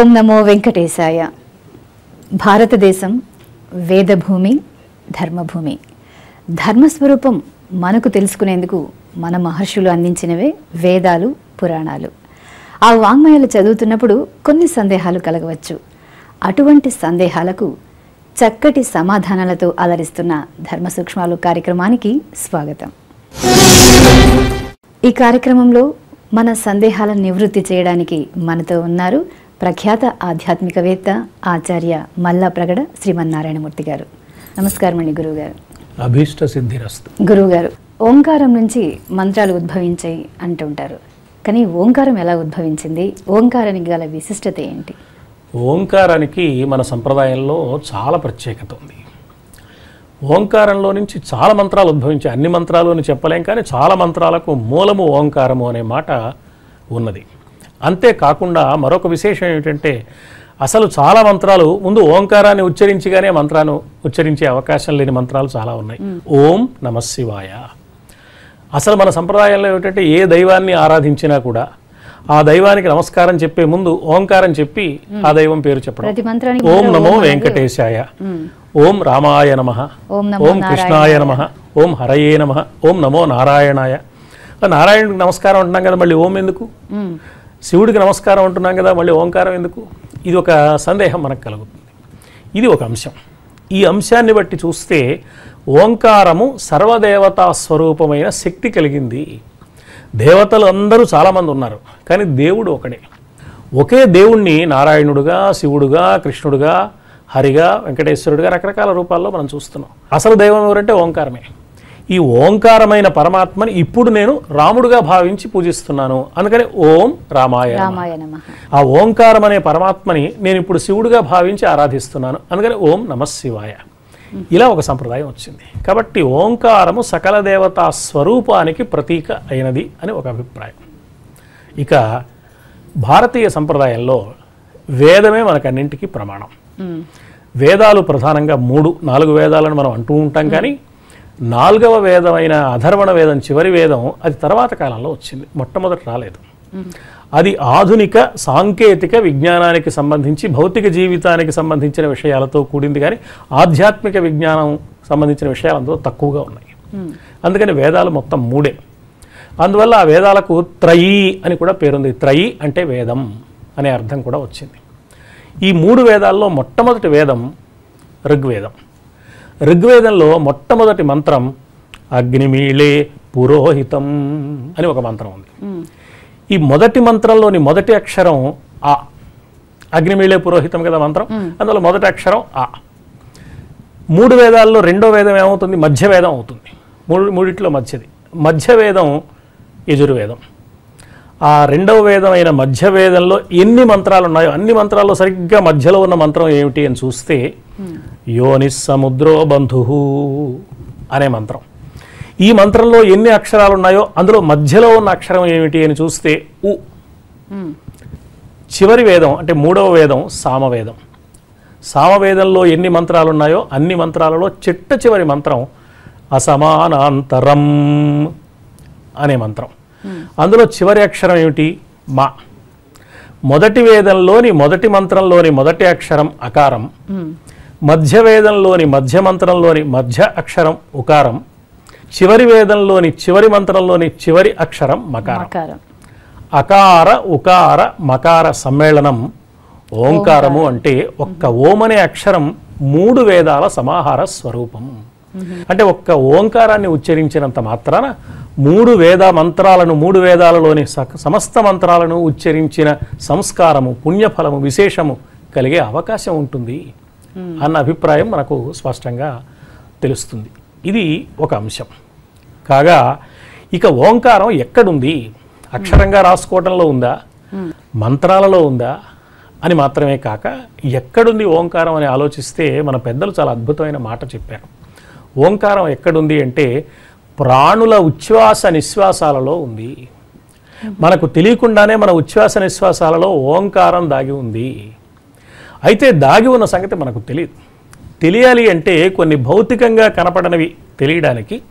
ఓం నమో వెంకటేశాయ భారతదేశం వేదభూమి ధర్మభూమి ధర్మస్వరూపం మనకు తెలుసుకునేందుకు మన మహర్షులు అందించినవే వేదాలు పురాణాలు ఆ వాంగ్మయాలు చదువుతున్నప్పుడు కొన్ని సందేహాలు కలగవచ్చు అటువంటి సందేహాలకు చక్కటి సమాధానాలతో అలరిస్తున్న ధర్మ సూక్ష్మాలు కార్యక్రమానికి స్వాగతం ఈ కార్యక్రమంలో మన సందేహాలను నివృత్తి చేయడానికి మనతో ఉన్నారు ప్రఖ్యాత ఆధ్యాత్మికవేత్త ఆచార్య మల్లా ప్రగడ శ్రీమన్నారాయణమూర్తి గారు నమస్కారం అండి గురువుగారు అభీష్ట సిద్ధిరస్తు గురువుగారు ఓంకారం నుంచి మంత్రాలు ఉద్భవించాయి అంటుంటారు కానీ ఓంకారం ఎలా ఉద్భవించింది ఓంకారానికి గల విశిష్టత ఏంటి ఓంకారానికి మన సంప్రదాయంలో చాలా ప్రత్యేకత ఉంది ఓంకారంలో నుంచి చాలా మంత్రాలు ఉద్భవించాయి అన్ని మంత్రాలు అని చెప్పలేం కానీ చాలా మంత్రాలకు మూలము ఓంకారము అనే మాట ఉన్నది అంతేకాకుండా మరొక విశేషం ఏమిటంటే అసలు చాలా మంత్రాలు ముందు ఓంకారాన్ని ఉచ్చరించిగానే మంత్రాన్ని ఉచ్చరించే అవకాశం లేని మంత్రాలు చాలా ఉన్నాయి ఓం నమ శివాయ అసలు మన సంప్రదాయంలో ఏమిటంటే ఏ దైవాన్ని ఆరాధించినా కూడా ఆ దైవానికి నమస్కారం చెప్పే ముందు ఓంకారం చెప్పి ఆ దైవం పేరు చెప్పడం ప్రతి మంత్రానికి ఓం ముందర నమో ఓం అనేది- వెంకటేశాయ ఓం రామాయ నమ ఓం నమో ఓం కృష్ణాయ నమ ఓం హరయే నమ ఓం నమో నారాయణాయ ఆ నారాయణుడికి నమస్కారం అంటున్నాం కదా మళ్ళీ ఓం ఎందుకు మ్మ్. శివుడికి నమస్కారం అంటున్నాం కదా మళ్ళీ ఓంకారం ఎందుకు ఇది ఒక సందేహం మనకు కలుగుతుంది ఇది ఒక అంశం ఈ అంశాన్ని బట్టి చూస్తే ఓంకారము సర్వదేవతా స్వరూపమైన శక్తి కలిగింది దేవతలు అందరూ చాలామంది ఉన్నారు కానీ దేవుడు ఒకడే ఒకే దేవుణ్ణి నారాయణుడుగా శివుడుగా కృష్ణుడుగా హరిగా వెంకటేశ్వరుడుగా రకరకాల రూపాల్లో మనం చూస్తున్నాం అసలు దైవం ఎవరంటే ఓంకారమే ఈ ఓంకారమైన పరమాత్మని ఇప్పుడు నేను రాముడుగా భావించి పూజిస్తున్నాను అందుకని ఓం రామాయ నమః. రామాయ నమ ఆ ఓంకారం అనే పరమాత్మని నేను ఇప్పుడు శివుడిగా భావించి ఆరాధిస్తున్నాను అందుకని ఓం నమ శివాయ ఇలా ఒక సంప్రదాయం వచ్చింది కాబట్టి ఓంకారము సకల దేవతా స్వరూపానికి ప్రతీక అయినది అని ఒక అభిప్రాయం ఇక భారతీయ సంప్రదాయంలో వేదమే మనకన్నింటికి ప్రమాణం మ్మ్. వేదాలు ప్రధానంగా మూడు నాలుగు వేదాలను మనం అంటూ ఉంటాం కానీ నాలుగవ వేదమైన అధర్వణ వేదం చివరి వేదం అది తర్వాత కాలంలో వచ్చింది మొట్టమొదట రాలేదు అది ఆధునిక సాంకేతిక విజ్ఞానానికి సంబంధించి భౌతిక జీవితానికి సంబంధించిన విషయాలతో కూడింది కానీ ఆధ్యాత్మిక విజ్ఞానం సంబంధించిన విషయాలు అందులో తక్కువగా ఉన్నాయి అందుకని వేదాలు మొత్తం మూడే అందువల్ల ఆ వేదాలకు త్రయీ అని కూడా పేరుంది త్రయీ అంటే వేదం అనే అర్థం కూడా వచ్చింది ఈ మూడు వేదాల్లో మొట్టమొదటి వేదం ఋగ్వేదం ఋగ్వేదంలో మొట్టమొదటి మంత్రం అగ్నిమీళే పురోహితం అని ఒక మంత్రం ఉంది మ్మ్. ఈ మొదటి మంత్రంలోని మొదటి అక్షరం ఆ అగ్నిమీళే పురోహితం కదా మంత్రం అందులో మొదటి అక్షరం ఆ మూడు వేదాల్లో రెండో వేదం ఏమవుతుంది మధ్య వేదం అవుతుంది మూడు మూడిట్లో మధ్యది మధ్య వేదం యజుర్వేదం ఆ రెండవ వేదం అయిన మధ్య వేదంలో ఎన్ని మంత్రాలు ఉన్నాయో అన్ని మంత్రాల్లో సరిగ్గా మధ్యలో ఉన్న మంత్రం ఏమిటి అని చూస్తే యోని సముద్రో బంధు అనే మంత్రం ఈ మంత్రంలో ఎన్ని అక్షరాలు ఉన్నాయో అందులో మధ్యలో ఉన్న అక్షరం ఏమిటి అని చూస్తే ఉ మ్మ్. చివరి వేదం అంటే మూడవ వేదం సామవేదం సామవేదంలో ఎన్ని మంత్రాలు ఉన్నాయో అన్ని మంత్రాలలో చిట్ట చివరి మంత్రం అసమానాంతరం అనే మంత్రం అందులో చివరి అక్షరం ఏమిటి మా మొదటి వేదంలోని మొదటి మంత్రంలోని మొదటి అక్షరం అకారం మ్మ్. మధ్య వేదంలోని మధ్య మంత్రంలోని మధ్య అక్షరం ఉకారం చివరి వేదంలోని చివరి మంత్రంలోని చివరి అక్షరం మకారం మకారం అకార ఉకార మకార సమ్మేళనం ఓంకారము అంటే ఒక్క ఓం అనే అక్షరం మూడు వేదాల సమాహార స్వరూపం అంటే ఒక్క ఓంకారాన్ని ఉచ్చరించినంత మాత్రాన మూడు వేద మంత్రాలను మూడు వేదాలలోని సక- సమస్త మంత్రాలను ఉచ్చరించిన సంస్కారము పుణ్యఫలము విశేషము కలిగే అవకాశం ఉంటుంది అన్న అభిప్రాయం మనకు స్పష్టంగా తెలుస్తుంది ఇది ఒక అంశం కాగా ఇక ఓంకారం ఎక్కడుంది అక్షరంగా రాసుకోవడంలో ఉందా మంత్రాలలో ఉందా అని మాత్రమే కాక ఎక్కడుంది ఓంకారం అని ఆలోచిస్తే మన పెద్దలు చాలా అద్భుతమైన మాట చెప్పారు ఓంకారం ఎక్కడుంది అంటే ప్రాణుల ఉచ్ఛ్వాస నిశ్వాసాలలో ఉంది మనకు తెలియకుండానే మన ఉచ్ఛ్వాస నిశ్వాసాలలో ఓంకారం దాగి ఉంది అయితే దాగి ఉన్న సంగతి మనకు తెలియదు తెలియాలి అంటే కొన్ని భౌతికంగా కనపడనివి తెలియడానికి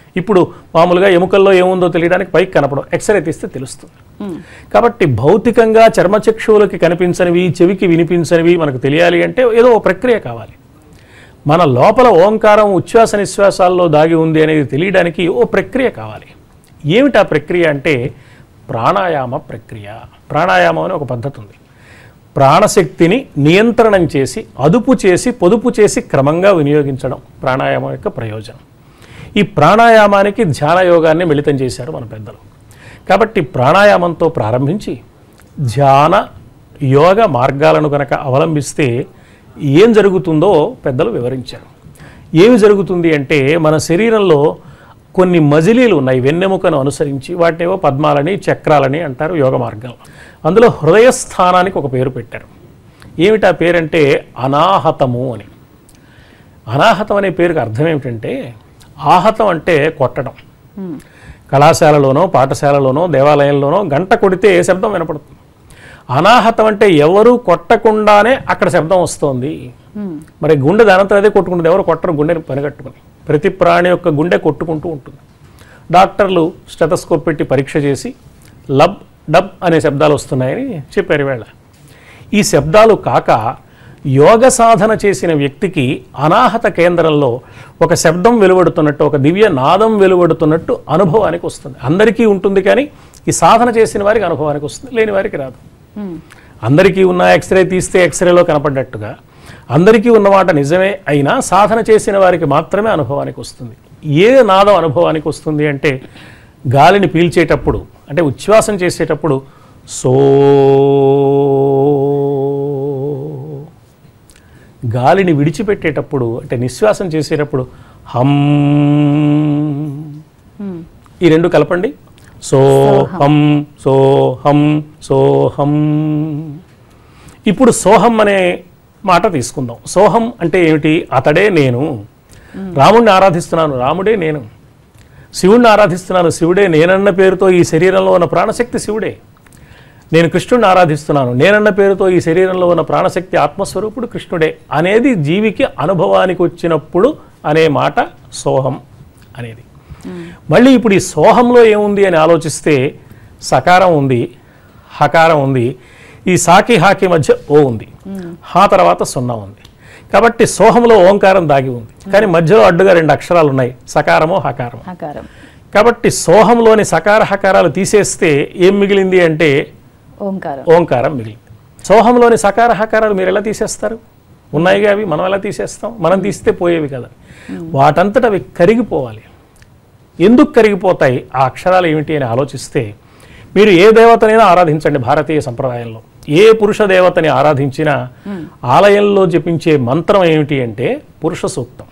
ఇప్పుడు మామూలుగా ఎముకల్లో ఏముందో తెలియడానికి పైకి కనపడం ఎక్స్రే తీస్తే తెలుస్తుంది కాబట్టి భౌతికంగా చర్మచక్షువులకి కనిపించనివి చెవికి వినిపించనివి మనకు తెలియాలి అంటే ఏదో ఒక ప్రక్రియ కావాలి మన లోపల ఓంకారం ఉచ్ఛ్వాస నిశ్వాసాల్లో దాగి ఉంది అనేది తెలియడానికి ఓ ప్రక్రియ కావాలి ఏమిటి ఆ ప్రక్రియ అంటే ప్రాణాయామ ప్రక్రియ ప్రాణాయామం అనే ఒక పద్ధతి ఉంది ప్రాణశక్తిని నియంత్రణం చేసి అదుపు చేసి పొదుపు చేసి క్రమంగా వినియోగించడం ప్రాణాయామం యొక్క ప్రయోజనం ఈ ప్రాణాయామానికి ధ్యాన యోగాన్ని మిళితం చేశారు మన పెద్దలు కాబట్టి ప్రాణాయామంతో ప్రారంభించి ధ్యాన యోగ మార్గాలను కనుక అవలంబిస్తే ఏం జరుగుతుందో పెద్దలు వివరించారు ఏమి జరుగుతుంది అంటే మన శరీరంలో కొన్ని మజిలీలు ఉన్నాయి వెన్నెముకను అనుసరించి వాటినేవో పద్మాలని చక్రాలని అంటారు యోగ మార్గంలో అందులో హృదయ స్థానానికి ఒక పేరు పెట్టారు ఏమిటా పేరంటే అనాహతము అని అనాహతం అనే పేరుకి అర్థం ఏమిటంటే ఆహతం అంటే కొట్టడం కళాశాలలోనో పాఠశాలలోనో దేవాలయంలోనో గంట కొడితే శబ్దం వినపడుతుంది అనాహతం అంటే ఎవరు కొట్టకుండానే అక్కడ శబ్దం వస్తోంది మరి గుండె దానంతా అదే కొట్టుకుంటుంది ఎవరు కొట్టరు గుండెని పనిగట్టుకుని ప్రతి ప్రాణి యొక్క గుండె కొట్టుకుంటూ ఉంటుంది డాక్టర్లు స్టెతస్కోప్ పెట్టి పరీక్ష చేసి లబ్ డబ్ అనే శబ్దాలు వస్తున్నాయని చెప్పారు వేళ ఈ శబ్దాలు కాక యోగ సాధన చేసిన వ్యక్తికి అనాహత కేంద్రంలో ఒక శబ్దం వెలువడుతున్నట్టు ఒక దివ్య నాదం వెలువడుతున్నట్టు అనుభవానికి వస్తుంది అందరికీ ఉంటుంది కానీ ఈ సాధన చేసిన వారికి అనుభవానికి వస్తుంది లేని వారికి రాదు అందరికీ ఉన్న ఎక్స్రే తీస్తే ఎక్స్రేలో కనపడ్డట్టుగా అందరికీ ఉన్నమాట నిజమే అయినా సాధన చేసిన వారికి మాత్రమే అనుభవానికి వస్తుంది ఏ నాదం అనుభవానికి వస్తుంది అంటే గాలిని పీల్చేటప్పుడు అంటే ఉచ్ఛ్వాసం చేసేటప్పుడు సో గాలిని విడిచిపెట్టేటప్పుడు అంటే నిశ్వాసం చేసేటప్పుడు హమ్ ఈ రెండు కలపండి సోహం సోహం సోహం ఇప్పుడు సోహం అనే మాట తీసుకుందాం సోహం అంటే ఏమిటి అతడే నేను రాముడిని ఆరాధిస్తున్నాను రాముడే నేను శివుణ్ణి ఆరాధిస్తున్నాను శివుడే నేనన్న పేరుతో ఈ శరీరంలో ఉన్న ప్రాణశక్తి శివుడే నేను కృష్ణుడిని ఆరాధిస్తున్నాను నేనన్న పేరుతో ఈ శరీరంలో ఉన్న ప్రాణశక్తి ఆత్మస్వరూపుడు కృష్ణుడే అనేది జీవికి అనుభవానికి వచ్చినప్పుడు అనే మాట సోహం అనేది మళ్ళీ ఇప్పుడు ఈ సోహంలో ఏముంది అని ఆలోచిస్తే సకారం ఉంది హకారం ఉంది ఈ సాకి హాకి మధ్య ఓ ఉంది హా తర్వాత సున్నా ఉంది కాబట్టి సోహంలో ఓంకారం దాగి ఉంది కానీ మధ్యలో అడ్డుగా రెండు అక్షరాలు ఉన్నాయి సకారమో హకారమో ఆకారం కాబట్టి సోహంలోని సకార హకారాలు తీసేస్తే ఏం మిగిలింది అంటే ఓంకారం ఓంకారం మిగిలింది సోహంలోని సకార హకారాలు మీరు ఎలా తీసేస్తారు ఉన్నాయిగా అవి మనం ఎలా తీసేస్తాం మనం తీస్తే పోయేవి కదా వాటంతట అవి కరిగిపోవాలి ఎందుకు కరిగిపోతాయి ఆ అక్షరాలు ఏమిటి అని ఆలోచిస్తే మీరు ఏ దేవతనైనా ఆరాధించండి భారతీయ సంప్రదాయంలో ఏ పురుష దేవతని ఆరాధించినా ఆలయంలో జపించే మంత్రం ఏమిటి అంటే పురుష సూక్తం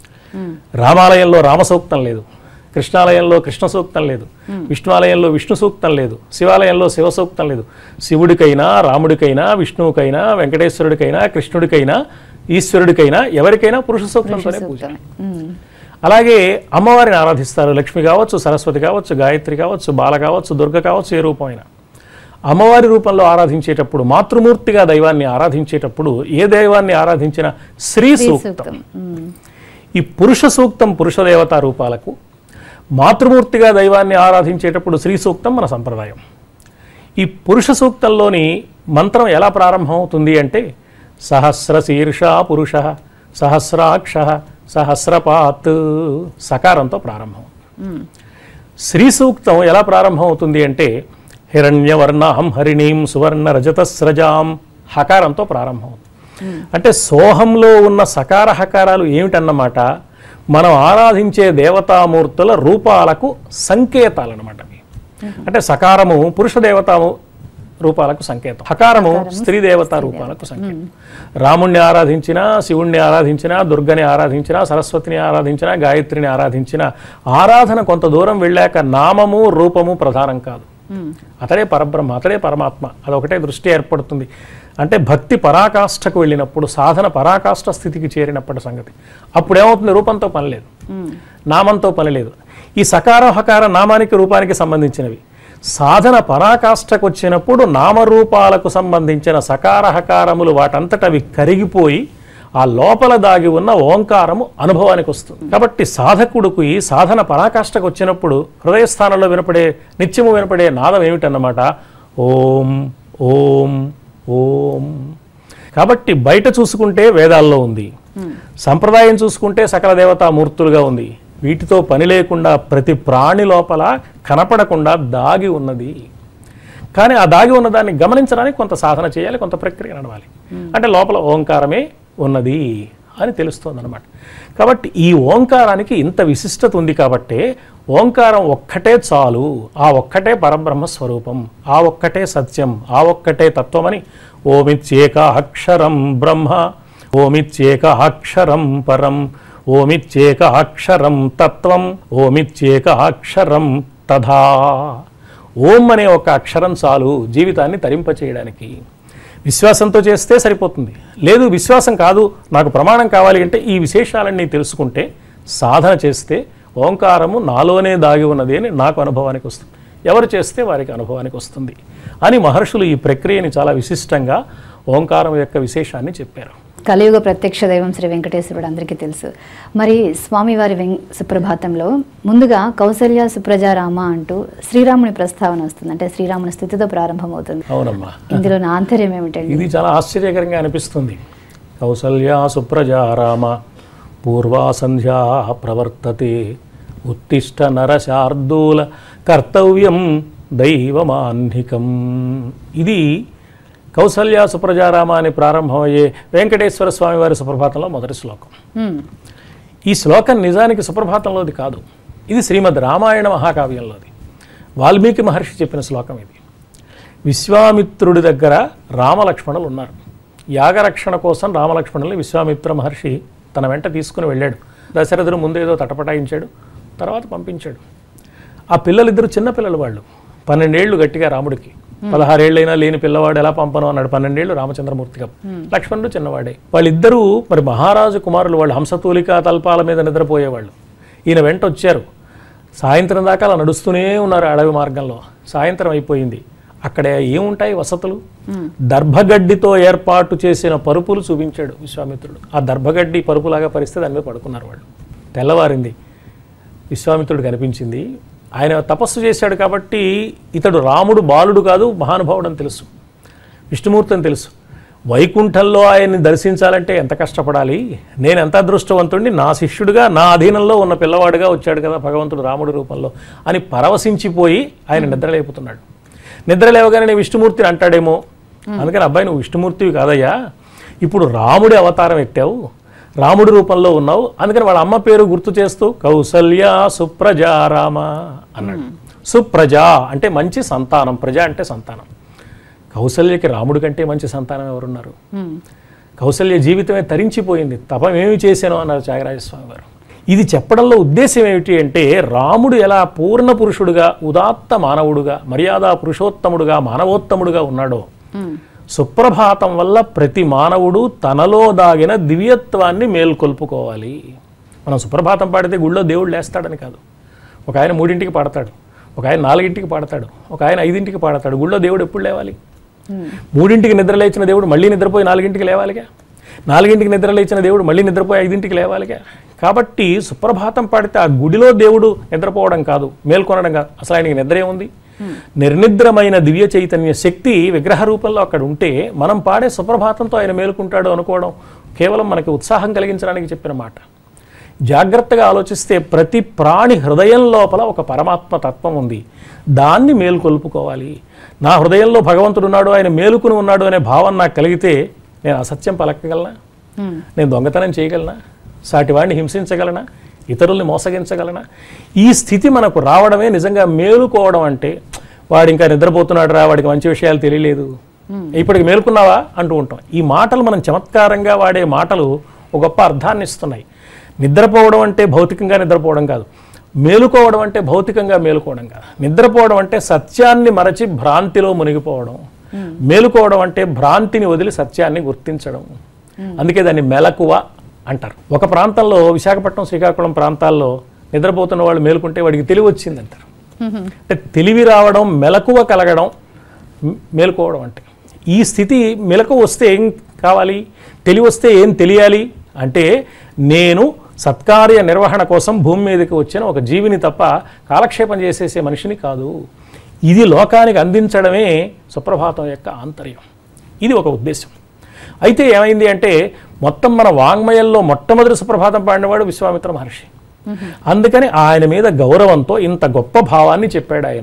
రామాలయంలో రామ సూక్తం లేదు కృష్ణాలయంలో కృష్ణ సూక్తం లేదు విష్ణువాలయంలో విష్ణు సూక్తం లేదు శివాలయంలో శివ సూక్తం లేదు శివుడికైనా రాముడికైనా విష్ణువుకైనా వెంకటేశ్వరుడికైనా కృష్ణుడికైనా ఈశ్వరుడికైనా ఎవరికైనా పురుష సూక్తంతోనే పూజ ఉమ్. అలాగే అమ్మవారిని ఆరాధిస్తారు లక్ష్మి కావచ్చు సరస్వతి కావచ్చు గాయత్రి కావచ్చు బాల కావచ్చు దుర్గ కావచ్చు ఏ రూపమైనా అమ్మవారి రూపంలో ఆరాధించేటప్పుడు మాతృమూర్తిగా దైవాన్ని ఆరాధించేటప్పుడు ఏ దైవాన్ని ఆరాధించినా శ్రీ శ్రీ సూక్తం సూక్తం ఉమ్. ఈ పురుష సూక్తం పురుష దేవతా రూపాలకు మాతృమూర్తిగా దైవాన్ని ఆరాధించేటప్పుడు శ్రీ సూక్తం మన సంప్రదాయం ఈ పురుష సూక్తంలోని మంత్రం ఎలా ప్రారంభం అవుతుంది అంటే సహస్ర శీర్ష పురుష సహస్రాక్ష సహస్రపాత్ సకారంతో ప్రారంభం ఉమ్. శ్రీ సూక్తం ఎలా ప్రారంభం అవుతుంది అంటే హిరణ్యవర్ణాం హరిణీం సువర్ణ రజతస్రజాం హకారంతో ప్రారంభం అవుతుంది అంటే సోహంలో ఉన్న సకార హకారాలు ఏమిటన్నమాట మనం ఆరాధించే దేవతామూర్తుల రూపాలకు సంకేతాలన్నమాట అవి అంటే సకారము పురుష దేవతా రూపాలకు సంకేతం హకారము స్త్రీ దేవతా రూపాలకు సంకేతం రాముణ్ణి ఆరాధించినా శివుణ్ణి ఆరాధించినా దుర్గని ఆరాధించినా సరస్వతిని ఆరాధించినా గాయత్రిని ఆరాధించినా ఆరాధన కొంత దూరం వెళ్ళాక నామము రూపము ప్రధానం కాదు ఉమ్. అతడే పరబ్రహ్మ అతడే పరమాత్మ అదొకటే దృష్టి ఏర్పడుతుంది అంటే భక్తి పరాకాష్ఠకు వెళ్ళినప్పుడు సాధన పరాకాష్ఠ స్థితికి చేరినప్పటి సంగతి అప్పుడు ఏమవుతుంది రూపంతో పని లేదు ఉమ్. నామంతో పని లేదు ఈ సకార హకార నామానికి రూపానికి సంబంధించినవి సాధన పరాకాష్ఠకు వచ్చినప్పుడు నామరూపాలకు సంబంధించిన సకార హకారములు వాటంతట అవి కరిగిపోయి ఆ లోపల దాగి ఉన్న ఓంకారము అనుభవానికి వస్తుంది కాబట్టి సాధకుడికి ఈ సాధన పరాకాష్ఠకు వచ్చినప్పుడు హృదయస్థానంలో వినపడే నిత్యము వినపడే నాదం ఏమిటన్నమాట ఓం ఓం ఓం కాబట్టి బయట చూసుకుంటే వేదాల్లో ఉంది సంప్రదాయం చూసుకుంటే సకల దేవతా మూర్తులుగా ఉంది వీటితో పని లేకుండా ప్రతి ప్రాణి లోపల కనపడకుండా దాగి ఉన్నది కానీ ఆ దాగి ఉన్న దాన్ని గమనించడానికి కొంత సాధన చేయాలి కొంత ప్రక్రియ నడవాలి అంటే లోపల ఓంకారమే ఉన్నది అని తెలుస్తోంది అనమాట కాబట్టి ఈ ఓంకారానికి ఇంత విశిష్టత ఉంది కాబట్టే ఓంకారం ఒక్కటే చాలు ఆ ఒక్కటే పరబ్రహ్మ స్వరూపం ఆ ఒక్కటే సత్యం ఆ ఒక్కటే తత్వమని ఓమిత్యేక అక్షరం బ్రహ్మ ఓమిత్యేక అక్షరం పరం ఓమిత్యేక అక్షరం తత్వం ఓమిత్యేక అక్షరం తథా ఓం అనే ఒక అక్షరం చాలు జీవితాన్ని తరింపచేయడానికి విశ్వాసంతో చేస్తే సరిపోతుంది లేదు విశ్వాసం కాదు నాకు ప్రమాణం కావాలి అంటే ఈ విశేషాలన్నీ తెలుసుకుంటే సాధన చేస్తే ఓంకారము నాలోనే దాగి ఉన్నది అని నాకు అనుభవానికి వస్తుంది ఎవరు చేస్తే వారికి అనుభవానికి వస్తుంది అని మహర్షులు ఈ ప్రక్రియని చాలా విశిష్టంగా ఓంకారం యొక్క విశేషాన్ని చెప్పారు కలియుగ ప్రత్యక్ష దైవం శ్రీ వెంకటేశ్వరుడు అందరికీ తెలుసు మరి స్వామివారి వెం సుప్రభాతంలో ముందుగా కౌసల్య సుప్రజారామ అంటూ శ్రీరాముని ప్రస్తావన వస్తుంది అంటే శ్రీరాముని స్థితితో ప్రారంభమవుతుంది అవునమ్మా ఇందులో నా ఆంతర్యం ఏమిటండి ఇది చాలా ఆశ్చర్యకరంగా అనిపిస్తుంది కౌసల్యా సుప్రజా రామ పూర్వా సంధ్యా ప్రవర్తతే ఉత్తిష్ట నరశార్దూల కర్తవ్యం దైవమాన్నికం ఇది కౌసల్య సుప్రజారామ అని ప్రారంభమయ్యే వెంకటేశ్వర స్వామి వారి సుప్రభాతంలో మొదటి శ్లోకం హ్మ్. ఈ శ్లోకం నిజానికి సుప్రభాతంలోది కాదు ఇది శ్రీమద్ రామాయణ మహాకావ్యంలోది వాల్మీకి మహర్షి చెప్పిన శ్లోకం ఇది విశ్వామిత్రుడి దగ్గర రామలక్ష్మణులు ఉన్నారు యాగరక్షణ కోసం రామలక్ష్మణుల్ని విశ్వామిత్ర మహర్షి తన వెంట తీసుకుని వెళ్ళాడు దశరథుడు ముందు ఏదో తటపటాయించాడు తర్వాత పంపించాడు ఆ పిల్లలిద్దరు చిన్న పిల్లలు వాళ్ళు పన్నెండేళ్లు గట్టిగా రాముడికి పదహారేళ్ళైనా లేని పిల్లవాడు ఎలా పంపను అన్నాడు పన్నెండేళ్లు రామచంద్రమూర్తిగా లక్ష్మణుడు చిన్నవాడే వాళ్ళిద్దరూ మరి మహారాజు కుమారులు వాళ్ళు హంసతూలిక తల్పాల మీద నిద్రపోయేవాళ్ళు ఈయన వెంట వచ్చారు సాయంత్రం దాకా అలా నడుస్తూనే ఉన్నారు అడవి మార్గంలో సాయంత్రం అయిపోయింది అక్కడ ఏముంటాయి వసతులు దర్భగడ్డితో ఏర్పాటు చేసిన పరుపులు చూపించాడు విశ్వామిత్రుడు ఆ దర్భగడ్డి పరుపులాగా పరిస్థితి దాని మీద పడుకున్నారు వాళ్ళు తెల్లవారింది విశ్వామిత్రుడు కనిపించింది ఆయన తపస్సు చేశాడు కాబట్టి ఇతడు రాముడు బాలుడు కాదు మహానుభావుడు అని తెలుసు విష్ణుమూర్తి అని తెలుసు వైకుంఠంలో ఆయన్ని దర్శించాలంటే ఎంత కష్టపడాలి నేను ఎంత అదృష్టవంతుడిని నా శిష్యుడిగా నా అధీనంలో ఉన్న పిల్లవాడుగా వచ్చాడు కదా భగవంతుడు రాముడి రూపంలో అని పరవశించిపోయి ఆయన నిద్రలేపుతున్నాడు నిద్ర లేవగానే నేను విష్ణుమూర్తిని అంటాడేమో అందుకని అబ్బాయి నువ్వు విష్ణుమూర్తివి కాదయ్యా ఇప్పుడు రాముడి అవతారం ఎత్తావు రాముడి రూపంలో ఉన్నావు అందుకని వాళ్ళ అమ్మ పేరు గుర్తు చేస్తూ కౌసల్య సుప్రజా రామ అన్నాడు సుప్రజ అంటే మంచి సంతానం ప్రజ అంటే సంతానం కౌసల్యకి రాముడి కంటే మంచి సంతానం ఎవరున్నారు హ్మ్. కౌసల్య జీవితమే తరించిపోయింది తపం ఏమి చేశాను అన్నారు త్యాగరాజస్వామి గారు ఇది చెప్పడంలో ఉద్దేశం ఏమిటి అంటే రాముడు ఎలా పూర్ణ పురుషుడుగా ఉదాత్త మానవుడుగా మర్యాద పురుషోత్తముడుగా మానవోత్తముడుగా ఉన్నాడో హ్మ్. సుప్రభాతం వల్ల ప్రతి మానవుడు తనలో దాగిన దివ్యత్వాన్ని మేల్కొల్పుకోవాలి మనం సుప్రభాతం పాడితే గుళ్ళో దేవుడు లేస్తాడని కాదు ఒక ఆయన మూడింటికి పాడతాడు ఒక ఆయన నాలుగింటికి పాడతాడు ఒక ఆయన ఐదింటికి పాడతాడు గుళ్ళో దేవుడు ఎప్పుడు లేవాలి హ్మ్. మూడింటికి నిద్ర లేచిన దేవుడు మళ్ళీ నిద్రపోయి నాలుగింటికి లేవాలిగా నాలుగింటికి నిద్ర లేచిన దేవుడు మళ్ళీ నిద్రపోయి ఐదింటికి లేవాలిగా కాబట్టి సుప్రభాతం పాడితే ఆ గుడిలో దేవుడు నిద్రపోవడం కాదు మేల్కొనడం కాదు అసలు ఆయనకి నిద్ర ఏముంది నిర్నిద్రమైన దివ్య చైతన్య శక్తి విగ్రహ రూపంలో అక్కడ ఉంటే మనం పాడే సుప్రభాతంతో ఆయన మేలుకుంటాడు అనుకోవడం కేవలం మనకి ఉత్సాహం కలిగించడానికి చెప్పిన మాట జాగ్రత్తగా ఆలోచిస్తే ప్రతి ప్రాణి హృదయం లోపల ఒక పరమాత్మ తత్వం ఉంది దాన్ని మేలుకొల్పుకోవాలి నా హృదయంలో భగవంతుడు ఉన్నాడు ఆయన మేలుకుని ఉన్నాడు అనే భావన నాకు కలిగితే నేను అసత్యం పలకగలనా హ్మ్. నేను దొంగతనం చేయగలనా సాటివాడిని హింసించగలనా ఇతరుల్ని మోసగించగలనా ఈ స్థితి మనకు రావడమే నిజంగా మేలుకోవడం అంటే వాడు ఇంకా నిద్రపోతున్నాడు రా వాడికి మంచి విషయాలు తెలియలేదు ఇప్పటికి మేలుకున్నావా అంటూ ఉంటాం ఈ మాటలు మనం చమత్కారంగా వాడే మాటలు ఒక గొప్ప అర్థాన్ని ఇస్తున్నాయి నిద్రపోవడం అంటే భౌతికంగా నిద్రపోవడం కాదు మేలుకోవడం అంటే భౌతికంగా మేలుకోవడం కాదు నిద్రపోవడం అంటే సత్యాన్ని మరచి భ్రాంతిలో మునిగిపోవడం మేలుకోవడం అంటే భ్రాంతిని వదిలి సత్యాన్ని గుర్తించడం అందుకే దాన్ని మెలకువ అంటారు ఒక ప్రాంతంలో విశాఖపట్నం శ్రీకాకుళం ప్రాంతాల్లో నిద్రపోతున్న వాళ్ళు మేలుకుంటే వాడికి తెలివి వచ్చింది అంటారు హ్మ్. అంటే తెలివి రావడం మెలకువ కలగడం మ్- మేలుకోవడం అంటే ఈ స్థితి మెలకు వస్తే ఇం- కావాలి తెలివి వస్తే ఏం తెలియాలి అంటే నేను సత్కార్య నిర్వహణ కోసం భూమి మీదకి వచ్చిన ఒక జీవిని తప్ప కాలక్షేపం చేసేసే మనిషిని కాదు ఇది లోకానికి అందించడమే సుప్రభాతం యొక్క ఆంతర్యం ఇది ఒక ఉద్దేశం అయితే ఏమైంది అంటే మొత్తం మన వాంగ్మయంలో మొట్టమొదటి సుప్రభాతం పాడినవాడు విశ్వామిత్ర మహర్షి అందుకని ఆయన మీద గౌరవంతో ఇంత గొప్ప భావాన్ని చెప్పాడు ఆయన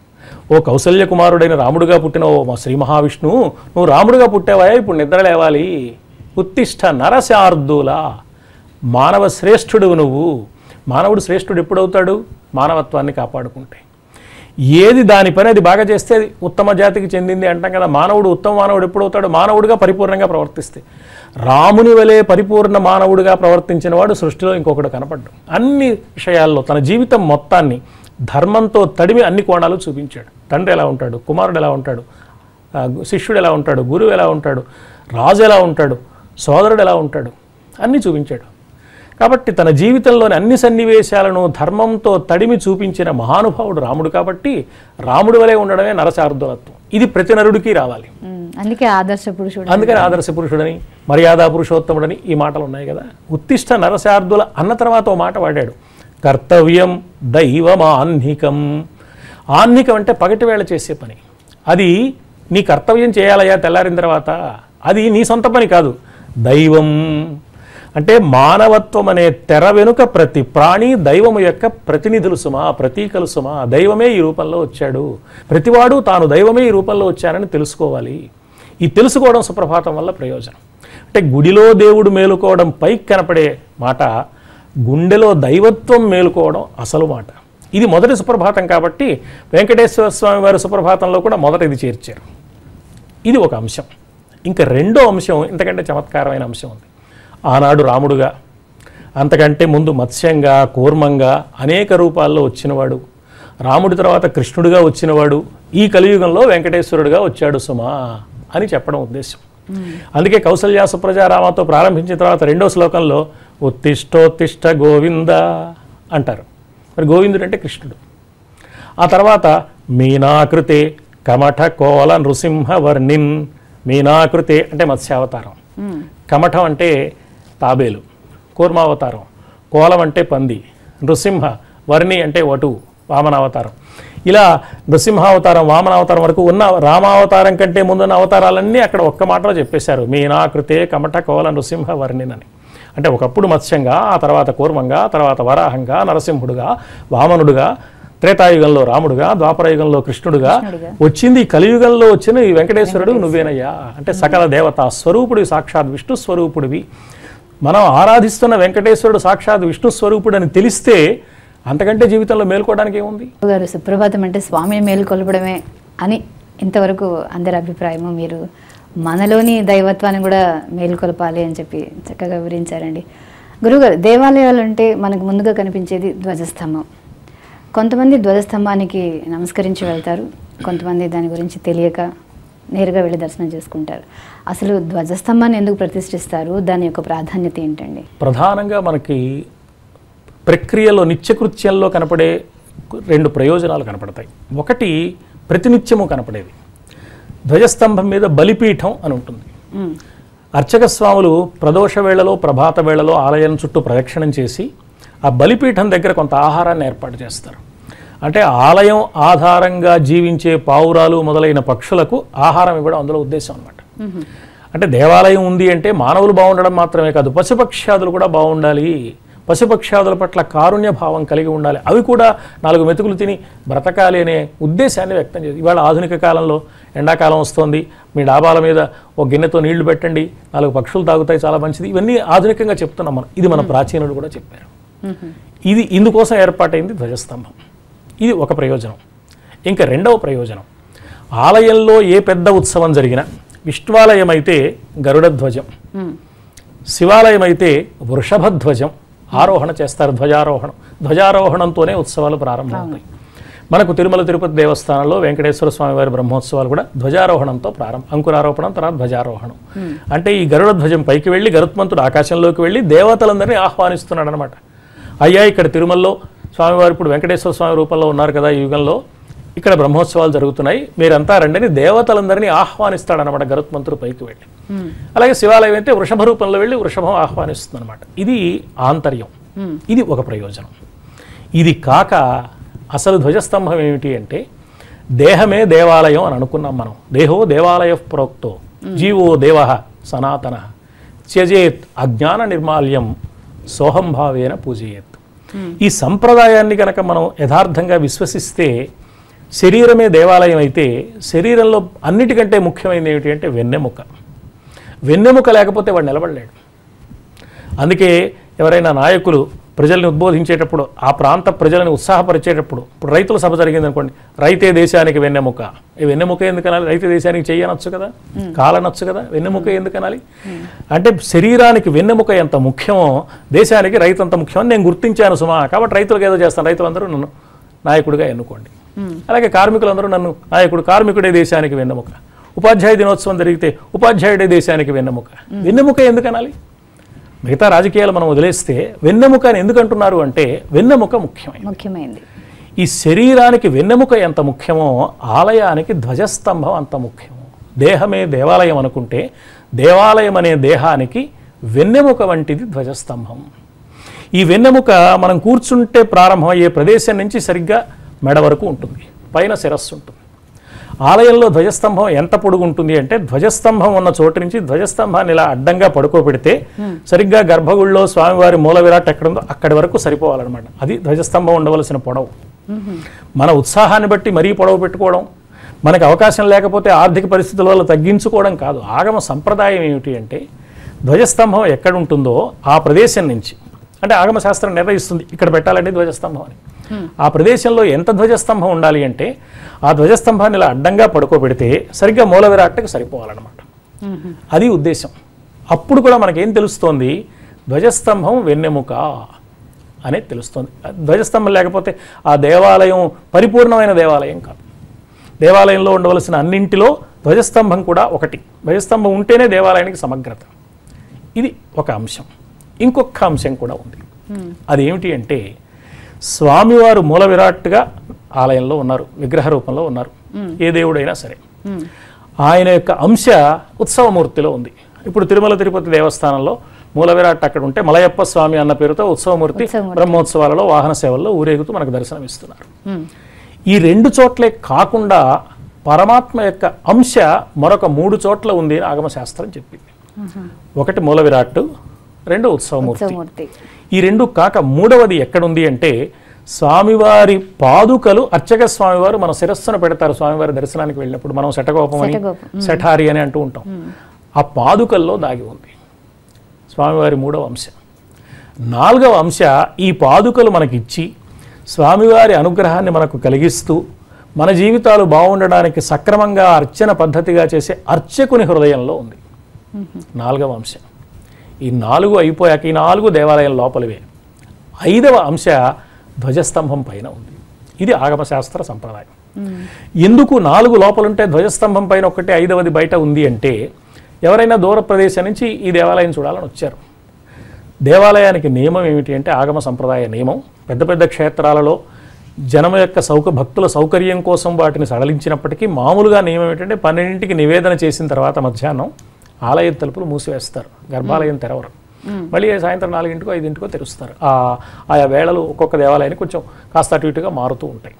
ఓ కౌసల్య కుమారుడైన రాముడుగా పుట్టిన ఓ మా శ్రీ మహావిష్ణువు నువ్వు రాముడుగా పుట్టావా ఇప్పుడు నిద్ర లేవాలి ఉత్తిష్ట నరశార్దుల మానవ శ్రేష్ఠుడు నువ్వు మానవుడు శ్రేష్ఠుడు ఎప్పుడవుతాడు మానవత్వాన్ని కాపాడుకుంటే ఏది దాని పని అది బాగా చేస్తే అది ఉత్తమ జాతికి చెందింది అంటాం కదా మానవుడు ఉత్తమ మానవుడు ఎప్పుడవుతాడు మానవుడిగా పరిపూర్ణంగా ప్రవర్తిస్తే రాముని వలె పరిపూర్ణ మానవుడిగా ప్రవర్తించిన వాడు సృష్టిలో ఇంకొకడు కనపడ్డు అన్ని విషయాల్లో తన జీవితం మొత్తాన్ని ధర్మంతో తడిమి అన్ని కోణాలు చూపించాడు తండ్రి ఎలా ఉంటాడు కుమారుడు ఎలా ఉంటాడు ఆ, శిష్యుడు ఎలా ఉంటాడు గురువు ఎలా ఉంటాడు రాజు ఎలా ఉంటాడు సోదరుడు ఎలా ఉంటాడు అన్నీ చూపించాడు కాబట్టి తన జీవితంలోని అన్ని సన్నివేశాలను ధర్మంతో తడిమి చూపించిన మహానుభావుడు రాముడు కాబట్టి రాముడి వలె ఉండడమే నరశార్దులత్వం ఇది ప్రతి నరుడికి రావాలి ఉమ్, అందుకే ఆదర్శ పురుషుడు అందుకని ఆదర్శ పురుషుడని మర్యాద పురుషోత్తముడని ఈ మాటలు ఉన్నాయి కదా ఉత్తిష్ట నరశార్దుల అన్న తర్వాత ఓ మాట వాడాడు కర్తవ్యం దైవమాన్నికం ఆన్నికం అంటే పగటి వేళ చేసే పని అది నీ కర్తవ్యం చేయాలయ్యా తెల్లారిన తర్వాత అది నీ సొంత పని కాదు దైవం అంటే మానవత్వం అనే తెర వెనుక ప్రతి ప్రాణి దైవము యొక్క ప్రతినిధులు సుమా ప్రతీకలు సుమా దైవమే ఈ రూపంలో వచ్చాడు ప్రతివాడు తాను దైవమే ఈ రూపంలో వచ్చానని తెలుసుకోవాలి ఈ తెలుసుకోవడం సుప్రభాతం వల్ల ప్రయోజనం అంటే గుడిలో దేవుడు మేలుకోవడం పైకి కనపడే మాట గుండెలో దైవత్వం మేలుకోవడం అసలు మాట ఇది మొదటి సుప్రభాతం కాబట్టి వెంకటేశ్వర స్వామి వారి సుప్రభాతంలో కూడా మొదట ఇది చేర్చారు ఇది ఒక అంశం ఇంకా రెండో అంశం ఇంతకంటే చమత్కారమైన అంశం ఉంది ఆనాడు రాముడుగా అంతకంటే ముందు మత్స్యంగా కూర్మంగా అనేక రూపాల్లో వచ్చినవాడు రాముడి తర్వాత కృష్ణుడిగా వచ్చినవాడు ఈ కలియుగంలో వెంకటేశ్వరుడిగా వచ్చాడు సుమా అని చెప్పడం ఉద్దేశం అందుకే కౌసల్య సుప్రజారామతో ప్రారంభించిన తర్వాత రెండో శ్లోకంలో ఉత్తిష్టోత్తిష్ట గోవింద అంటారు మరి గోవిందుడు అంటే కృష్ణుడు ఆ తర్వాత మీనాకృతే కమఠ కోల నృసింహ వర్ణిన్ మీనాకృతే అంటే మత్స్యావతారం కమఠం అంటే తాబేలు కూర్మావతారం కోలం అంటే పంది నృసింహ వర్ణి అంటే వటు వామనావతారం ఇలా నృసింహావతారం వామనావతారం వరకు ఉన్న రామావతారం కంటే ముందున్న అవతారాలన్నీ అక్కడ ఒక్క మాటలో చెప్పేశారు మీనాకృతే కమఠ కోల నృసింహ వర్ణిన్ అని అంటే ఒకప్పుడు మత్స్యంగా ఆ తర్వాత కూర్మంగా తర్వాత వరాహంగా నరసింహుడుగా వామనుడుగా త్రేతాయుగంలో రాముడుగా ద్వాపరయుగంలో కృష్ణుడుగా కృష్ణుడుగా. వచ్చింది ఈ కలియుగంలో వచ్చిన ఈ వెంకటేశ్వరుడు నువ్వేనయ్యా అంటే సకల దేవత స్వరూపుడి సాక్షాత్ విష్ణు స్వరూపుడివి మనం ఆరాధిస్తున్న వెంకటేశ్వరుడు సాక్షాత్ విష్ణు స్వరూపుడు అని తెలిస్తే అంతకంటే జీవితంలో మేల్కోవడానికి ఏముంది గారు సుప్రభాతం అంటే స్వామిని మేలుకొల్పడమే అని ఇంతవరకు అందరి అభిప్రాయము మీరు మనలోని దైవత్వాన్ని కూడా మేలుకొల్పాలి అని చెప్పి చక్కగా వివరించారండి గురుగారు దేవాలయాలు అంటే మనకు ముందుగా కనిపించేది ధ్వజస్తంభం కొంతమంది ధ్వజస్తంభానికి నమస్కరించి వెళ్తారు కొంతమంది దాని గురించి తెలియక నేరుగా వెళ్ళి దర్శనం చేసుకుంటారు అసలు ధ్వజస్తంభాన్ని ఎందుకు ప్రతిష్ఠిస్తారు దాని యొక్క ప్రాధాన్యత ఏంటండి ప్రధానంగా మనకి ప్రక్రియలో నిత్యకృత్యంలో కనపడే రెండు ప్రయోజనాలు కనపడతాయి ఒకటి ప్రతినిత్యము కనపడేది ధ్వజస్తంభం మీద బలిపీఠం అని ఉంటుంది ఉమ్, అర్చక స్వాములు ప్రదోష వేళలో ప్రభాత వేళలో ఆలయం చుట్టూ ప్రదక్షిణం చేసి ఆ బలిపీఠం దగ్గర కొంత ఆహారాన్ని ఏర్పాటు చేస్తారు అంటే ఆలయం ఆధారంగా జీవించే పావురాలు మొదలైన పక్షులకు ఆహారం ఇవ్వడం అందులో ఉద్దేశం అనమాట అంటే దేవాలయం ఉంది అంటే మానవులు బాగుండడం మాత్రమే కాదు పశుపక్ష్యాదులు కూడా బాగుండాలి పశుపక్ష్యాదుల పట్ల కారుణ్య భావం కలిగి ఉండాలి అవి కూడా నాలుగు మెతుకులు తిని బ్రతకాలి అనే ఉద్దేశాన్ని వ్యక్తం చేసి ఇవాళ ఆధునిక కాలంలో ఎండాకాలం వస్తోంది మీ డాబాల మీద ఒక గిన్నెతో నీళ్లు పెట్టండి నాలుగు పక్షులు తాగుతాయి చాలా మంచిది ఇవన్నీ ఆధునికంగా చెప్తున్నాం మనం ఇది మన ప్రాచీనుడు కూడా చెప్పారు మ్మ్. ఇది ఇందుకోసం ఏర్పాటైంది ధ్వజస్తంభం ఇది ఒక ప్రయోజనం ఇంకా రెండవ ప్రయోజనం ఆలయంలో ఏ పెద్ద ఉత్సవం జరిగినా విష్ణువాలయం అయితే గరుడ ధ్వజం మ్మ్. శివాలయం అయితే వృషభధ్వజం ఆరోహణ చేస్తారు ధ్వజారోహణం ధ్వజారోహణంతోనే ఉత్సవాలు ప్రారంభమవుతాయి మనకు తిరుమల తిరుపతి దేవస్థానంలో వెంకటేశ్వర స్వామి వారి బ్రహ్మోత్సవాలు కూడా ధ్వజారోహణంతో ప్రారంభం అంకురారోపణం తర్వాత ధ్వజారోహణం అంటే ఈ గరుడ ధ్వజం పైకి వెళ్ళి గరుత్మంతుడు ఆకాశంలోకి వెళ్ళి దేవతలందరినీ ఆహ్వానిస్తున్నాడు అనమాట అయ్యా ఇక్కడ తిరుమలలో స్వామివారు ఇప్పుడు వెంకటేశ్వర స్వామి రూపంలో ఉన్నారు కదా ఈ యుగంలో ఇక్కడ బ్రహ్మోత్సవాలు జరుగుతున్నాయి మీరంతా రండి అని దేవతలందరినీ ఆహ్వానిస్తాడనమాట గరుత్మంతుడు పైకి వెళ్ళి అలాగే శివాలయం అయితే వృషభ రూపంలో వెళ్ళి వృషభం ఆహ్వానిస్తుంది అనమాట ఇది ఆంతర్యం ఇది ఒక ప్రయోజనం ఇది కాక అసలు ధ్వజస్తంభం ఏమిటి అంటే దేహమే దేవాలయం అని అనుకున్నాం మనం దేహో దేవాలయ ప్రోక్తో జీవో దేవ సనాతన త్యజేత్ అజ్ఞాన నిర్మాల్యం సోహంభావేన పూజయేత్ ఈ సంప్రదాయాన్ని కనుక మనం యథార్థంగా విశ్వసిస్తే శరీరమే దేవాలయం అయితే శరీరంలో అన్నిటికంటే ముఖ్యమైనది ఏమిటి అంటే వెన్నెముక వెన్నెముక లేకపోతే వాడు నిలబడలేడు అందుకే ఎవరైనా నాయకులు ప్రజల్ని ఉద్బోధించేటప్పుడు ఆ ప్రాంత ప్రజలను ఉత్సాహపరిచేటప్పుడు ఇప్పుడు రైతుల సభ జరిగింది అనుకోండి రైతే దేశానికి వెన్నెముక ఈ వెన్నెముక ఎందుకనాలి రైతే దేశానికి చెయ్యనొచ్చు కదా కాలనొచ్చు కదా వెన్నెముక ఎందుకనాలి అంటే శరీరానికి వెన్నెముక ఎంత ముఖ్యమో దేశానికి రైతు అంత ముఖ్యమని నేను గుర్తించాను సుమా కాబట్టి రైతులకు ఏదో చేస్తాను రైతులందరూ నన్ను నాయకుడిగా ఎన్నుకోండి అలాగే కార్మికులందరూ నన్ను నాయకుడు కార్మికుడే దేశానికి వెన్నెముక ఉపాధ్యాయ దినోత్సవం జరిగితే ఉపాధ్యాయుడే దేశానికి వెన్నెముక వెన్నెముక ఎందుకనాలి మిగతా రాజకీయాలు మనం వదిలేస్తే వెన్నెముక అని ఎందుకు అంటున్నారు అంటే వెన్నెముక ముఖ్యమైనది ముఖ్యమైనది ఈ శరీరానికి వెన్నెముక ఎంత ముఖ్యమో ఆలయానికి ధ్వజస్తంభం అంత ముఖ్యమో దేహమే దేవాలయం అనుకుంటే దేవాలయం అనే దేహానికి వెన్నెముక వంటిది ధ్వజస్తంభం ఈ వెన్నెముక మనం కూర్చుంటే ప్రారంభమయ్యే ప్రదేశం నుంచి సరిగ్గా మెడ వరకు ఉంటుంది పైన శిరస్సు ఉంటుంది ఆలయంలో ధ్వజస్తంభం ఎంత పొడుగు ఉంటుంది అంటే ధ్వజస్తంభం ఉన్న చోటు నుంచి ధ్వజస్తంభాన్ని ఇలా అడ్డంగా పడుకోబెడితే సరిగ్గా గర్భగుడిలో స్వామివారి మూల విరాట్ ఎక్కడ ఉందో అక్కడి వరకు సరిపోవాలన్నమాట అది ధ్వజస్తంభం ఉండవలసిన పొడవు మన ఉత్సాహాన్ని బట్టి మరీ పొడవు పెట్టుకోవడం మనకి అవకాశం లేకపోతే ఆర్థిక పరిస్థితుల వల్ల తగ్గించుకోవడం కాదు ఆగమ సంప్రదాయం ఏమిటి అంటే ధ్వజస్తంభం ఎక్కడ ఉంటుందో ఆ ప్రదేశం నుంచి అంటే ఆగమ శాస్త్రం నిర్ణయిస్తుంది ఇక్కడ పెట్టాలండి ధ్వజస్తంభం అని ఆ ప్రదేశంలో ఎంత ధ్వజస్తంభం ఉండాలి అంటే ఆ ధ్వజస్తంభాన్ని ఇలా అడ్డంగా పడుకోబెడితే సరిగ్గా మూల విరాట్కి సరిపోవాలన్నమాట అది ఉద్దేశం అప్పుడు కూడా మనకేం తెలుస్తోంది ధ్వజస్తంభం వెన్నెముక అనేది తెలుస్తుంది ధ్వజస్తంభం లేకపోతే ఆ దేవాలయం పరిపూర్ణమైన దేవాలయం కాదు దేవాలయంలో ఉండవలసిన అన్నింటిలో ధ్వజస్తంభం కూడా ఒకటి ధ్వజస్తంభం ఉంటేనే దేవాలయానికి సమగ్రత ఇది ఒక అంశం ఇంకొక అంశం కూడా ఉంది అదేమిటి అంటే స్వామివారు మూల విరాట్గా ఆలయంలో ఉన్నారు విగ్రహ రూపంలో ఉన్నారు ఏ దేవుడైనా సరే ఆయన యొక్క అంశ ఉత్సవమూర్తిలో ఉంది ఇప్పుడు తిరుమల తిరుపతి దేవస్థానంలో మూల విరాట్ అక్కడ ఉంటే మలయప్ప స్వామి అన్న పేరుతో ఉత్సవమూర్తి ఉత్సవమూర్తి. బ్రహ్మోత్సవాలలో వాహన సేవల్లో ఊరేగుతూ మనకు దర్శనం ఇస్తున్నారు ఈ రెండు చోట్లే కాకుండా పరమాత్మ యొక్క అంశ మరొక మూడు చోట్ల ఉంది అని ఆగమశాస్త్రం చెప్పింది ఒకటి మూల విరాట్ రెండు ఉత్సవమూర్తి ఉత్సవమూర్తి ఈ రెండు కాక మూడవది ఎక్కడుంది అంటే స్వామివారి పాదుకలు అర్చక స్వామివారు మన శిరస్సున పెడతారు స్వామివారి దర్శనానికి వెళ్ళినప్పుడు మనం శటగోపం అని శటగోపం. శఠారి అని అంటూ ఉంటాం ఆ పాదుకల్లో దాగి ఉంది స్వామివారి మూడవ అంశ నాలుగవ అంశ ఈ పాదుకలు మనకిచ్చి స్వామివారి అనుగ్రహాన్ని మనకు కలిగిస్తూ మన జీవితాలు బాగుండడానికి సక్రమంగా అర్చన పద్ధతిగా చేసే అర్చకుని హృదయంలో ఉంది నాలుగవ అంశ ఈ నాలుగు అయిపోయాక ఈ నాలుగు దేవాలయం లోపలివే ఐదవ అంశ ధ్వజస్తంభం పైన ఉంది ఇది ఆగమశాస్త్ర సంప్రదాయం ఎందుకు నాలుగు లోపలుంటే ధ్వజస్తంభం పైన ఒకటి ఐదవది బయట ఉంది అంటే ఎవరైనా దూర ప్రదేశం నుంచి ఈ దేవాలయం చూడాలని వచ్చారు దేవాలయానికి నియమం ఏమిటి అంటే ఆగమ సంప్రదాయ నియమం పెద్ద పెద్ద క్షేత్రాలలో జనం యొక్క సౌక భక్తుల సౌకర్యం కోసం వాటిని సడలించినప్పటికీ మామూలుగా నియమం ఏంటంటే పన్నెండింటికి నివేదన చేసిన తర్వాత మధ్యాహ్నం ఆలయ తలుపులు మూసివేస్తారు గర్భాలయం తెరవరు మళ్ళీ సాయంత్రం నాలుగింటికో ఐదింటికో తెరుస్తారు ఆ ఆయా వేళలు ఒక్కొక్క దేవాలయానికి కొంచెం కాస్త అటు ఇటుగా మారుతూ ఉంటాయి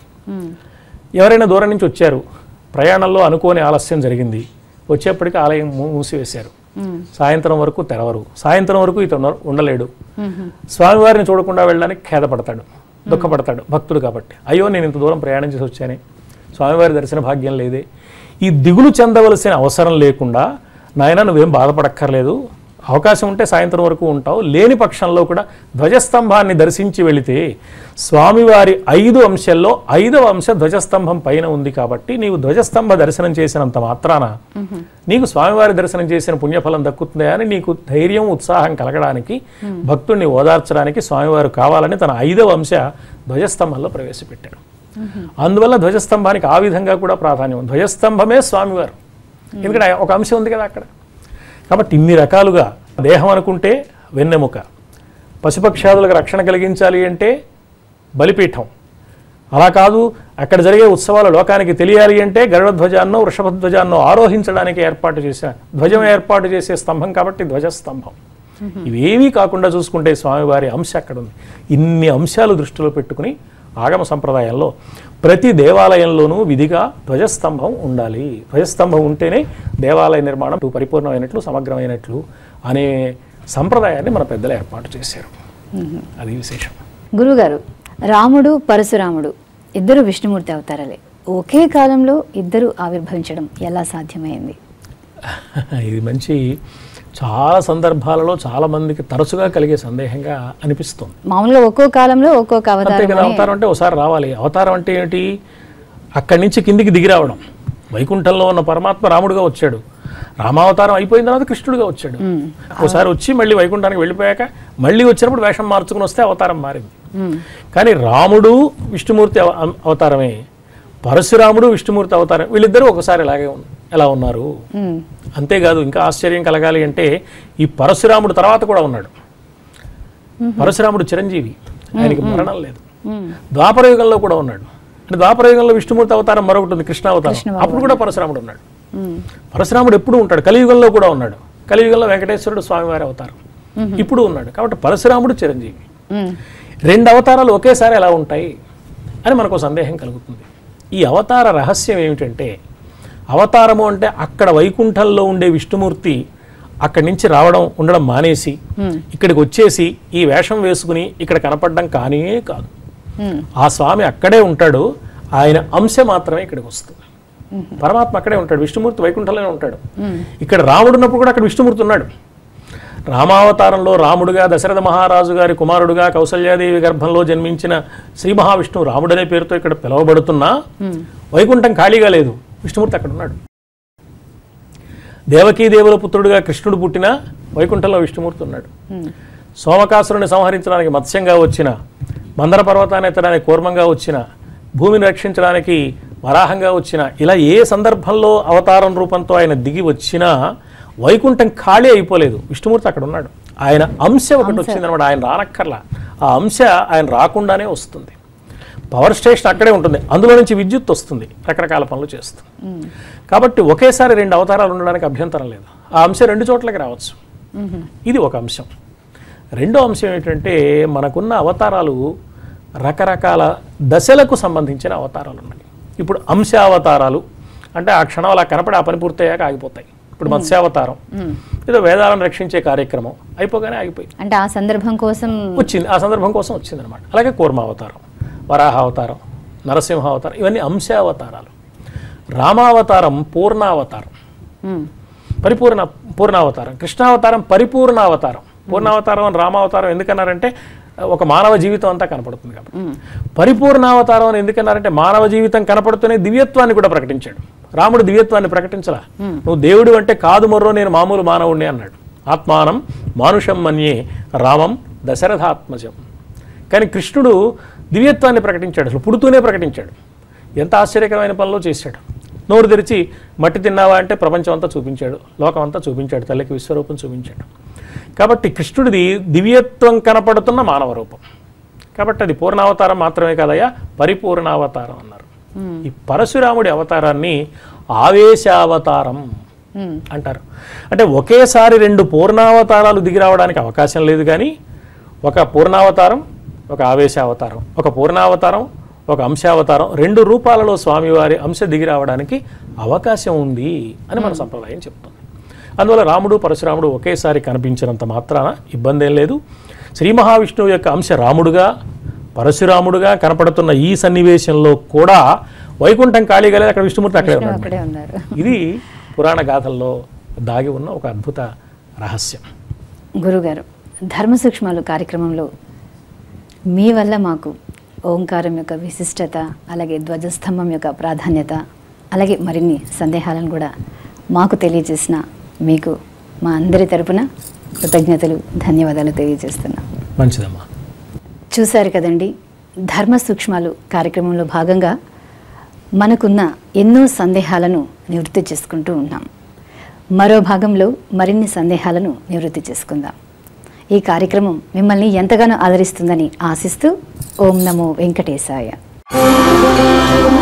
ఎవరైనా దూరం నుంచి వచ్చారు ప్రయాణంలో అనుకోని ఆలస్యం జరిగింది వచ్చేప్పటికి ఆలయం మూ- మూసివేశారు సాయంత్రం వరకు తెరవరు సాయంత్రం వరకు ఇతను ఉండలేడు స్వామివారిని చూడకుండా వెళ్ళడానికి ఖేదపడతాడు దుఃఖపడతాడు భక్తుడు కాబట్టి అయ్యో నేను ఇంత దూరం ప్రయాణం చేసి వచ్చానే స్వామివారి దర్శన భాగ్యం లేదే ఈ దిగులు చెందవలసిన అవసరం లేకుండా నాయన నువ్వేం బాధపడక్కర్లేదు అవకాశం ఉంటే సాయంత్రం వరకు ఉంటావు లేని పక్షంలో కూడా ధ్వజస్తంభాన్ని దర్శించి వెళితే స్వామివారి ఐదు అంశాల్లో ఐదవ అంశ ధ్వజస్తంభం పైన ఉంది కాబట్టి నీవు ధ్వజస్తంభ దర్శనం చేసినంత మాత్రాన నీకు స్వామివారి దర్శనం చేసిన పుణ్యఫలం దక్కుతుంది అని నీకు ధైర్యం ఉత్సాహం కలగడానికి భక్తుడిని ఓదార్చడానికి స్వామివారు కావాలని తన ఐదవ అంశ ధ్వజస్తంభంలో ప్రవేశపెట్టాడు అందువల్ల ధ్వజస్తంభానికి ఆ విధంగా కూడా ప్రాధాన్యం ఉంది. ధ్వజస్తంభమే స్వామివారు ఎందుకంటే ఒక అంశం ఉంది కదా అక్కడ కాబట్టి ఇన్ని రకాలుగా దేహం అనుకుంటే వెన్నెముక పశుపక్షాదులకు రక్షణ కలిగించాలి అంటే బలిపీఠం అలా కాదు అక్కడ జరిగే ఉత్సవాలు లోకానికి తెలియాలి అంటే గరుడ ధ్వజాన్నో వృషభ ధ్వజాన్నో ఆరోహించడానికి ఏర్పాటు చేసిన ధ్వజం ఏర్పాటు చేసే స్తంభం కాబట్టి ధ్వజస్తంభం ఇవేమీ కాకుండా చూసుకుంటే స్వామివారి అంశ అక్కడ ఉంది ఇన్ని అంశాలు దృష్టిలో పెట్టుకుని ఆగమ సంప్రదాయంలో ప్రతి దేవాలయంలోనూ విధిగా ధ్వజస్తంభం ఉండాలి ధ్వజస్తంభం ఉంటేనే దేవాలయ నిర్మాణం పరిపూర్ణమైనట్లు సమగ్రమైనట్లు అనే సంప్రదాయాన్ని మన పెద్దలు ఏర్పాటు చేశారు అది విశేషం గురుగారు రాముడు పరశురాముడు ఇద్దరు విష్ణుమూర్తి అవతారాలే ఒకే కాలంలో ఇద్దరు ఆవిర్భవించడం ఎలా సాధ్యమైంది ఇది మంచి చాలా సందర్భాలలో చాలా మందికి తరచుగా కలిగే సందేహంగా అనిపిస్తుంది మామూలుగా ఒక్కో కాలంలో ఒక్కొక్క అంతే అవతారం కదా అవతారం అంటే ఒకసారి రావాలి అవతారం అంటే ఏంటి అక్కడి నుంచి కిందికి దిగి రావడం వైకుంఠంలో ఉన్న పరమాత్మ రాముడుగా వచ్చాడు రామావతారం అయిపోయిన తర్వాత కృష్ణుడుగా వచ్చాడు ఒకసారి వచ్చి మళ్ళీ వైకుంఠానికి వెళ్ళిపోయాక మళ్ళీ వచ్చినప్పుడు వేషం మార్చుకుని వస్తే అవతారం మారింది ఉమ్, కానీ రాముడు విష్ణుమూర్తి అవ- అవతారమే పరశురాముడు విష్ణుమూర్తి అవతారం వీళ్ళిద్దరూ ఒకసారి ఇలాగే ఉన్- ఎలా ఉన్నారు ఉమ్, అంతేకాదు ఇంకా ఆశ్చర్యం కలగాలి అంటే ఈ పరశురాముడు తర్వాత కూడా ఉన్నాడు పరశురాముడు చిరంజీవి ఆయనకి మరణం లేదు ఉమ్, ద్వాపర యుగంలో కూడా ఉన్నాడు అంటే ద్వాపర యుగంలో విష్ణుమూర్తి అవతారం మరొకటి ఉంది కృష్ణ అవతారం కృష్ణ అప్పుడు కూడా పరశురాముడు ఉన్నాడు ఉమ్, పరశురాముడు ఎప్పుడు ఉంటాడు కలియుగంలో కూడా ఉన్నాడు కలియుగంలో వెంకటేశ్వరుడు స్వామివారి అవతారం ఇప్పుడు ఉన్నాడు కాబట్టి పరశురాముడు చిరంజీవి ఉమ్, రెండు అవతారాలు ఒకేసారి ఎలా ఉంటాయి అని మనకు సందేహం కలుగుతుంది ఈ అవతార రహస్యం ఏమిటంటే అవతారము అంటే అక్కడ వైకుంఠంలో ఉండే విష్ణుమూర్తి అక్కడి నుంచి రావడం ఉండడం మానేసి ఇక్కడికి వచ్చేసి ఈ వేషం వేసుకుని ఇక్కడ కనపడడం కానే కాదు ఉమ్, ఆ స్వామి అక్కడే ఉంటాడు ఆయన అంశ మాత్రమే ఇక్కడికి వస్తుంది పరమాత్మ అక్కడే ఉంటాడు విష్ణుమూర్తి వైకుంఠంలోనే ఉంటాడు ఇక్కడ రాముడు ఉన్నప్పుడు కూడా అక్కడ విష్ణుమూర్తి ఉన్నాడు రామావతారంలో రాముడుగా దశరథ మహారాజు గారి కుమారుడుగా కౌసల్యాదేవి గర్భంలో జన్మించిన శ్రీ మహావిష్ణువు రాముడనే పేరుతో ఇక్కడ పిలువబడుతున్నా వైకుంఠం ఖాళీగా లేదు విష్ణుమూర్తి అక్కడ ఉన్నాడు దేవకీదేవుల పుత్రుడుగా కృష్ణుడు పుట్టిన వైకుంఠంలో విష్ణుమూర్తి ఉన్నాడు ఉమ్, సోమకాసురుని సంహరించడానికి మత్స్యంగా వచ్చిన మందర పర్వతాన్ని ఎత్తడానికి కూర్మంగా వచ్చిన భూమిని రక్షించడానికి వరాహంగా వచ్చిన ఇలా ఏ సందర్భంలో అవతారం రూపంతో ఆయన దిగి వచ్చినా వైకుంఠం ఖాళీ అయిపోలేదు విష్ణుమూర్తి అక్కడ ఉన్నాడు ఆయన అంశ ఒకటి వచ్చిందనమాట ఆయన రానక్కర్లా ఆ అంశ ఆయన రాకుండానే వస్తుంది పవర్ స్టేషన్ అక్కడే ఉంటుంది అందులో నుంచి విద్యుత్ వస్తుంది రకరకాల పనులు చేస్తుంది కాబట్టి ఒకేసారి రెండు అవతారాలు ఉండడానికి అభ్యంతరం లేదు ఆ అంశం రెండు చోట్లకి రావచ్చు ఉమ్, ఇది ఒక అంశం రెండో అంశం ఏంటంటే మనకున్న అవతారాలు రకరకాల దశలకు సంబంధించిన అవతారాలు ఉన్నాయి ఇప్పుడు అంశావతారాలు అంటే ఆ క్షణం అలా కనపడి ఆ పని పూర్తయ్యాక ఆగిపోతాయి ఇప్పుడు మత్స్యావతారం ఉమ్. ఏదో వేదాలను రక్షించే కార్యక్రమం అయిపోగానే ఆగిపోయి అంటే ఆ సందర్భం కోసం వచ్చింది ఆ సందర్భం కోసం వచ్చింది అనమాట అలాగే కూర్మావతారం వరాహావతారం నరసింహావతారం ఇవన్నీ అంశావతారాలు రామావతారం పూర్ణావతారం ఉమ్, పరిపూర్ణ పూర్ణావతారం కృష్ణావతారం పరిపూర్ణావతారం పూర్ణావతారం అని రామావతారం ఎందుకన్నారంటే ఒక మానవ జీవితం అంతా కనపడుతుంది కాబట్టి ఉమ్, పరిపూర్ణావతారం అని ఎందుకన్నారంటే మానవ జీవితం కనపడుతూనే దివ్యత్వాన్ని కూడా ప్రకటించాడు రాముడు దివ్యత్వాన్ని ప్రకటించలా నువ్వు దేవుడు అంటే కాదు మొర్రో నేను మామూలు మానవుణ్ణి అన్నాడు ఆత్మానం మానుషం మన్యే రామం దశరథాత్మజం కానీ కృష్ణుడు దివ్యత్వాన్ని ప్రకటించాడు అసలు పుడుతూనే ప్రకటించాడు ఎంత ఆశ్చర్యకరమైన పనులు చేశాడు నోరు తెరిచి మట్టి తిన్నావా అంటే ప్రపంచం అంతా చూపించాడు లోకం అంతా చూపించాడు తల్లికి విశ్వరూపం చూపించాడు కాబట్టి కృష్ణుడిది దివ్యత్వం కనపడుతున్న మానవ రూపం కాబట్టి అది పూర్ణావతారం మాత్రమే కాదయ్యా పరిపూర్ణావతారం అన్నారు ఈ పరశురాముడి అవతారాన్ని ఆవేశావతారం ఉమ్, అంటారు అంటే ఒకేసారి రెండు పూర్ణావతారాలు దిగి రావడానికి అవకాశం లేదు కానీ ఒక పూర్ణావతారం ఒక ఆవేశావతారం ఒక పూర్ణావతారం ఒక అంశావతారం రెండు రూపాలలో స్వామివారి అంశ దిగి రావడానికి అవకాశం ఉంది అని మన సంప్రదాయం చెప్తుంది అందువల్ల రాముడు పరశురాముడు ఒకేసారి కనిపించినంత మాత్రాన ఇబ్బంది ఏం లేదు శ్రీ మహావిష్ణువు యొక్క అంశ రాముడుగా పరశురాముడుగా కనపడుతున్న ఈ సన్నివేశంలో కూడా వైకుంఠం ఖాళీగా లేదు అక్కడ విష్ణుమూర్తి అక్కడే ఉన్నాడు అక్కడే ఉన్నారు ఇది పురాణ గాథల్లో దాగి ఉన్న ఒక అద్భుత రహస్యం గురుగారు ధర్మ సూక్ష్మాలు కార్యక్రమంలో మీ వల్ల మాకు ఓంకారం యొక్క విశిష్టత అలాగే ధ్వజస్తంభం యొక్క ప్రాధాన్యత అలాగే మరిన్ని సందేహాలను కూడా మాకు తెలియజేసిన మీకు మా అందరి తరపున కృతజ్ఞతలు ధన్యవాదాలు తెలియజేస్తున్నాం మంచిదమ్మా చూశారు కదండి ధర్మ సూక్ష్మాలు కార్యక్రమంలో భాగంగా మనకున్న ఎన్నో సందేహాలను నివృత్తి చేసుకుంటూ ఉన్నాం మరో భాగంలో మరిన్ని సందేహాలను నివృత్తి చేసుకుందాం ఈ కార్యక్రమం మిమ్మల్ని ఎంతగానో ఆదరిస్తుందని ఆశిస్తూ ఓం నమో వెంకటేశాయ